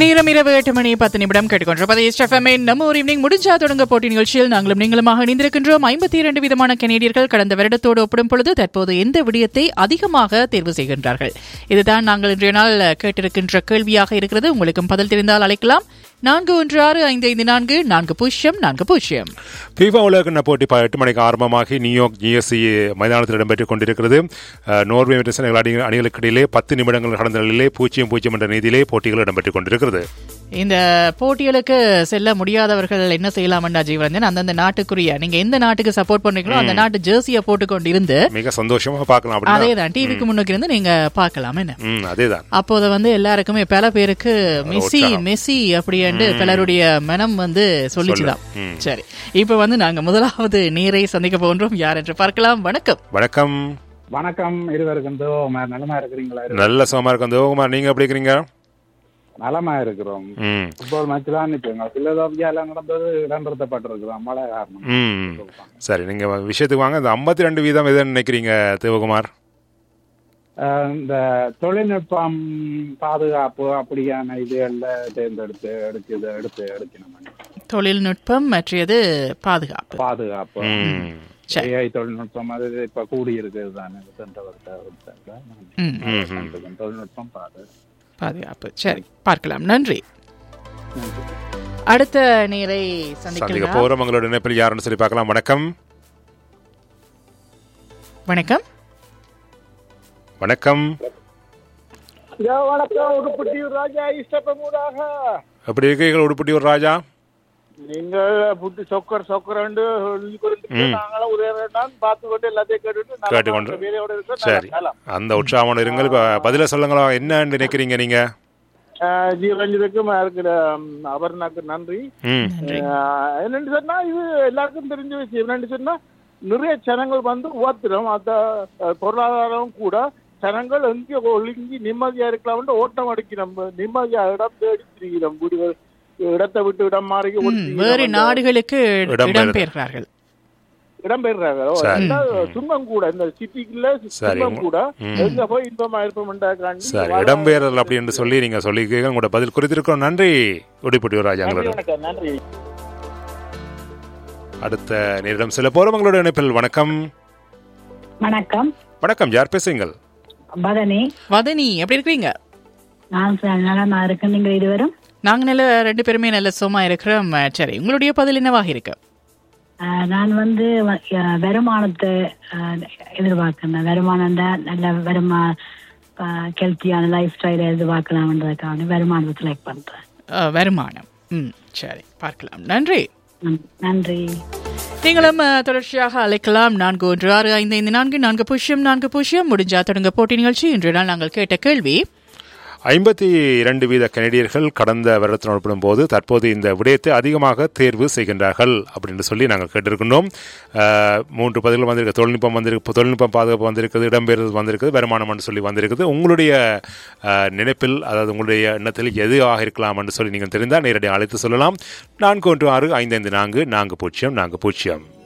நேரம் இரவு எட்டு மணி பத்து நிமிடம் கேட்டுக்கொண்டிருப்பது எஸ்எஃப்எம்ஏ நம்ம ஒரு ஈவினிங் முடிஞ்சா தொடங்க போட்டி நிகழ்ச்சியில் நாங்களும் நீங்களுமாக இணைந்திருக்கின்றோம் ஐம்பத்தி இரண்டு விதமான கனேடியர்கள் கடந்த வருடத்தோடு ஒப்பிடும் பொழுது தற்போது எந்த விடயத்தை அதிகமாக தேர்வு செய்கின்றார்கள் இதுதான் நாங்கள் இன்றைய நாள் கேட்டிருக்கின்ற கேள்வியாக இருக்கிறது உங்களுக்கும் பதில் தெரிந்தால் அழைக்கலாம் நான்கு ஒன்று ஆறு ஐந்து ஐந்து நான்கு நான்கு பூஜ்ஜியம் நான்கு பூஜ்ஜியம் ஃபீஃபா உலகக்கிண்ண போட்டி ப- எட்டு மணிக்கு ஆரம்பமாகி நியூயார்க் ஜிஎஸ்சி மைதானத்தில் இடம்பெற்றுக் கொண்டிருக்கிறது அஹ், நோர்வே மற்றும் செனகல் அணி அணிகளுக்கு இடையிலே பத்து நிமிடங்கள் கடந்த நிலையிலே பூஜ்ஜியம் பூஜ்ஜியம் என்ற நீதியிலே போட்டிகள் இடம்பெற்றுக் கொண்டிருக்கிறது இந்த போட்டிகளுக்கு செல்ல முடியாதவர்கள் என்ன செய்யலாம்டா ஜீவரஞ்சன் அந்தந்த நாட்டுக்குரிய நீங்க எந்த நாட்டுக்கு சப்போர்ட் பண்றீங்களோ அந்த நாட்டு ஜெர்சியை போட்டுக்கொண்டு இருந்து மிக சந்தோஷமா பார்க்கலாம் அப்படின்னா அதேதான் டிவிக்கு முன்னுக்கு இருந்து நீங்க பார்க்கலாம் என்ன ம் அதேதான் அப்போது வந்து எல்லாருக்குமே பல பேருக்கு மெஸ்ஸி உற்சாகம். மெஸ்ஸி அப்படின்ட்டு பலருடைய மனம் வந்து சொல்லிச்சுதான் ம். சரி இப்ப வந்து நாங்க முதலாவது நீரை சந்திக்க போன்றோம் யார் என்று பார்க்கலாம் வணக்கம் வணக்கம் வணக்கம் இருவருக்கும் தேவகுமார் நலமா இருக்கிறீங்களா இரு- நல்ல சுகமா இருக்கும் தேவகுமார் நீங்க எப்படி இருக்கிறீங்க நலமா இருக்கிறோம் ம் ஃபுட்பால் மேட்ச் தான் நிற்குங்க பில்லதோப்பியால நடந்தது இடம்பெறுத்தப்பட்டிருக்கிறோம் மழை காரணம் ம் சரி நீங்க விஷயத்துக்கு வாங்க இந்த ஐம்பத்தி ரெண்டு வீதம் எதுன்னு நினைக்கிறீங்க தேவகுமார் அஹ் இந்த தொழில்நுட்பம் பாதுகாப்பு அப்படியான இதுகள்ல தேர்ந்தெடுத்து எடுக்குது எடுத்து எடுக்கணும் தொழில்நுட்பம் மற்றது பாதுகாப்பு பாதுகாப்பு ம் சரி. ஏஐ தொழில்நுட்பம் அது இப்ப கூடி இருக்குது தானே சென்ற வருஷத்தை ம், ம் தொழில்நுட்பம் பாது பாதுகாப்பு சரி பார்க்கலாம் நன்றி அடுத்த நீரை சந்திக்க சந்திக்கலாம் போறோம் உங்களோட இணைப்பில் யாருன்னு சொல்லி பார்க்கலாம் வணக்கம் வணக்கம் வணக்கம் வணக்கம் உடுப்பட்டி ராஜா இஷ்டப்பமூடாக எப்படி இருக்கீர்கள் உடுப்பட்டி ஒரு ராஜா நீங்கள் புட்டு சொக்கர் சொக்கரண்டு நாங்களும் ஒரே நான் பார்த்து கொண்டு எல்லாத்தையும் கேட்டுட்டு நல்லா கேட்டுக்கொண்டு. வேலையோட இருக்கோம். சரி நல்லா நலம். அந்த உற்சாகமான இருங்கள் இப்ப பதில சொல்லுங்களா என்ன நினைக்கிறீங்க நீங்க ஆஹ் ஜீவரஞ்சனுக்கும் இருக்கிற அவர்னாக்கு நன்றி ம் ஆஹ் என்னன்னு சொன்னா இது எல்லாருக்கும் தெரிஞ்ச விஷயம் என்னன்னு சொன்னா நிறைய ஜனங்கள் வந்து ஓத்துறோம் அந்த அஹ், பொருளாதாரம் கூட ஜனங்கள் எங்கே ஒழுங்கி நிம்மதியா இருக்கலாம்னு ஓட்டம் அடிக்கிறோம் நிம்மதியா இடம் தேடி திரிகிறோம் வீடுகள் இடத்தை விட்டு இடம் மாறி ம், ஒதுங்கி வேறு நம்ம நாடுகளுக்கு இடம்பெயர். இடம்பெயர்கிறார்கள் இடம் பெயர்றாங்க சரி. துன்பம் கூட இந்த சிட்டிக்குள்ள சரி. துன்பம் கூட ம். எங்க போய் இன்பமா இருப்போம்ன்றதுக்காண்டி சரி வாழ- இடம்பெயர்தல் அப்படி என்று சொல்லி நீங்க சொல்லிக்கிறீங்க உங்களோட பதில் குறித்திருக்கோம் நன்றி உடுப்பட்டி ஒரு ராஜா நன்றி உங்களோட வணக்கம் நன்றி அடுத்த நேரிடம் சில போறோம் உங்களோட இணைப்பில் வணக்கம் வணக்கம் வணக்கம் யார் பேசுங்கள் பதனி வதனி எப்படி இருக்கீங்க நான் ச- நலமா இருக்கேன் நீங்கள் இருவரும் நாங்க நல்ல ரெண்டு பேருமே நல்ல சும்மா இருக்கிறோம் சரி உங்களுடைய பதில் என்னவாக இருக்கு ஆஹ், நான் வந்து வ- அஹ், வருமானத்தை ஆஹ், எதிர்பார்க்கிறேன் வருமானம் தான் நல்ல வருமா ஹெல்த்தியான லைஃப் ஸ்டைலை எதிர்பார்க்கலாம்ன்றதுக்காக வருமானத்தை செலக்ட் பண்றேன் அஹ், வருமானம் ம் சரி பார்க்கலாம் நன்றி நன்- நன்றி நீங்களும் அஹ், தொடர்ச்சியாக அழைக்கலாம் நான்கு ஒன்று ஆறு ஐந்து ஐந்து நான்கு நான்கு பூஜ்ஜியம் நான்கு பூஜ்ஜியம் முடிஞ்சா தொடங்க போட்டி நிகழ்ச்சி இன்று நாள் நாங்கள் கேட்ட கேள்வி ஐம்பத்தி இரண்டு வீத கனடியர்கள் கடந்த வருடத்துடன் ஒப்பிடும் போது தற்போது இந்த விடயத்தை அதிகமாக தேர்வு செய்கின்றார்கள் அப்படின்னு சொல்லி நாங்கள் கேட்டிருக்கின்றோம் அஹ், மூன்று பதில்கள் வந்திருக்கு தொழில்நுட்பம் வந்திருக்கு தொழில்நுட்பம் பாதுகாப்பு வந்திருக்குது இடம்பெயர்வு வந்திருக்குது வருமானம் என்று சொல்லி வந்திருக்குது உங்களுடைய அஹ், நினைப்பில் அதாவது உங்களுடைய எண்ணத்தில் எது ஆக இருக்கலாம் என்று சொல்லி நீங்கள் தெரிந்தால் நேரடியாக அழைத்து சொல்லலாம் நான்கு ஒன்று ஆறு ஐந்து ஐந்து நான்கு நான்கு பூஜ்ஜியம் நான்கு பூஜ்ஜியம்